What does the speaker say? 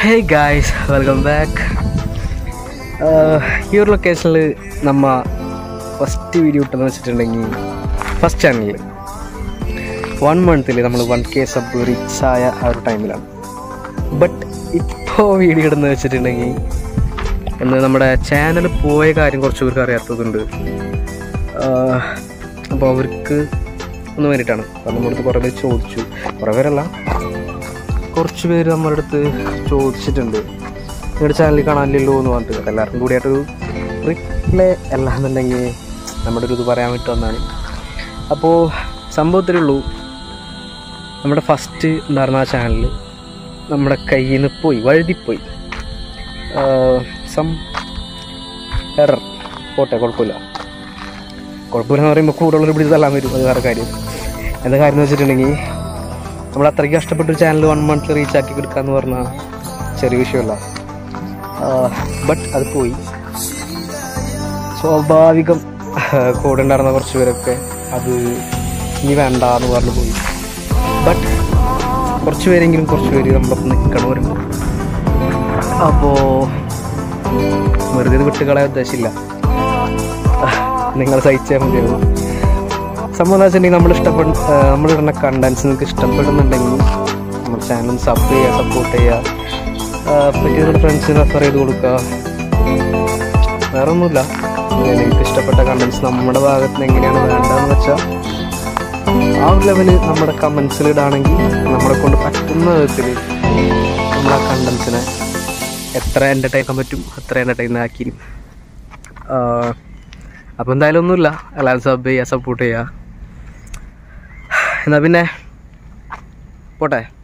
hey guys welcome back ഈ ഒരു ലൊക്കേഷനിൽ നമ്മ ഫസ്റ്റ് വീഡിയോ ഇട്ടെന്ന് വെച്ചിട്ടുണ്ടെങ്കിൽ ഫസ്റ്റ് ചാനലിൽ വൺ മന്തിൽ നമ്മൾ വൺ കെ സബ് റീച്ച് ആയ ആ ഒരു ടൈമിലാണ് ബട്ട് ഇപ്പോൾ വീഡിയോ ഇടുന്നത് വെച്ചിട്ടുണ്ടെങ്കിൽ എന്ന് നമ്മുടെ ചാനൽ പോയ കാര്യം കുറച്ച് പേർക്ക് അറിയാത്തതുണ്ട് അപ്പോൾ അവർക്ക് ഒന്ന് വേണ്ടിയിട്ടാണ് അപ്പോൾ നമ്മുടെ അടുത്ത് കുറേ പേര് ചോദിച്ചു കുറേ പേരല്ല കുറച്ച് പേര് നമ്മുടെ അടുത്ത് ചോദിച്ചിട്ടുണ്ട് നിങ്ങളുടെ ചാനലിൽ കാണാനില്ലല്ലോ എന്ന് പറഞ്ഞിട്ട് അപ്പോൾ എല്ലാവർക്കും കൂടിയായിട്ടൊരു റിപ്ലൈ അല്ലാന്നുണ്ടെങ്കിൽ നമ്മുടെ ഒരു ഇത് പറയാൻ പറ്റുമെന്നാണ് അപ്പോൾ സംഭവത്തിലേ ഉള്ളൂ നമ്മുടെ ഫസ്റ്റ് ഉണ്ടായിരുന്ന ആ ചാനൽ നമ്മുടെ കയ്യിൽ നിന്ന് പോയി വഴുതിപ്പോയി സം എറർ പോട്ടെ കുഴപ്പമില്ല കുഴപ്പമില്ല എന്ന് പറയുമ്പോൾ കൂടുതലൊരു പിടിച്ച് തള്ളാൻ വരും അത് വേറെ കാര്യം എന്താ കാര്യം എന്ന് വെച്ചിട്ടുണ്ടെങ്കിൽ നമ്മൾ അത്രയ്ക്ക് കഷ്ടപ്പെട്ടൊരു ചാനൽ വൺ മന്ത് റീച്ച് ആക്കി എടുക്കാന്ന് പറഞ്ഞാൽ ചെറിയ വിഷയമല്ല ബട്ട് അത് പോയി സ്വാഭാവികം കൂടെ ഉണ്ടായിരുന്ന കുറച്ച് പേരൊക്കെ അത് ഇനി വേണ്ട എന്ന് പറഞ്ഞു പോയി ബട്ട് കുറച്ച് പേരെങ്കിലും കുറച്ച് പേര് നമ്മളൊപ്പം നിൽക്കണവരുണ്ട് അപ്പോൾ വെറുതെ ഇത് വിട്ടുകളയാൻ ഉദ്ദേശമില്ല നിങ്ങൾ സഹിച്ചാൽ മതിയാവും സംഭവം എന്താ വെച്ചിട്ടുണ്ടെങ്കിൽ നമ്മൾ ഇഷ്ടപ്പെടുന്ന നമ്മൾ ഇടുന്ന കണ്ടൻസ് നിങ്ങൾക്ക് ഇഷ്ടപ്പെടുന്നുണ്ടെങ്കിൽ നമ്മുടെ ചാനൽ സബ് ചെയ്യുക സപ്പോർട്ട് ചെയ്യുക പറ്റിയ ഫ്രണ്ട്സിന് റെഫർ ചെയ്ത് കൊടുക്കുക വേറെ ഒന്നുമില്ല നിങ്ങൾക്ക് ഇഷ്ടപ്പെട്ട കണ്ടൻസ് നമ്മുടെ ഭാഗത്ത് നിന്ന് എങ്ങനെയാണ് വേണ്ടതെന്ന് വെച്ചാൽ ആ ഒരു ലെവല് നമ്മുടെ കമൻസിൽ ഇടാണെങ്കിൽ നമ്മളെ കൊണ്ട് പറ്റുന്ന വിധത്തിൽ നമ്മൾ ആ കണ്ടൻസിനെ എത്ര എൻ്റർടൈൻ ആക്കാൻ പറ്റും അത്ര എൻ്റർടൈൻ ആക്കി അപ്പോൾ എന്തായാലും ഒന്നുമില്ല എല്ലാവരും സബ് ചെയ്യുക സപ്പോർട്ട് ചെയ്യുക എന്നാൽ പിന്നെ പോട്ടെ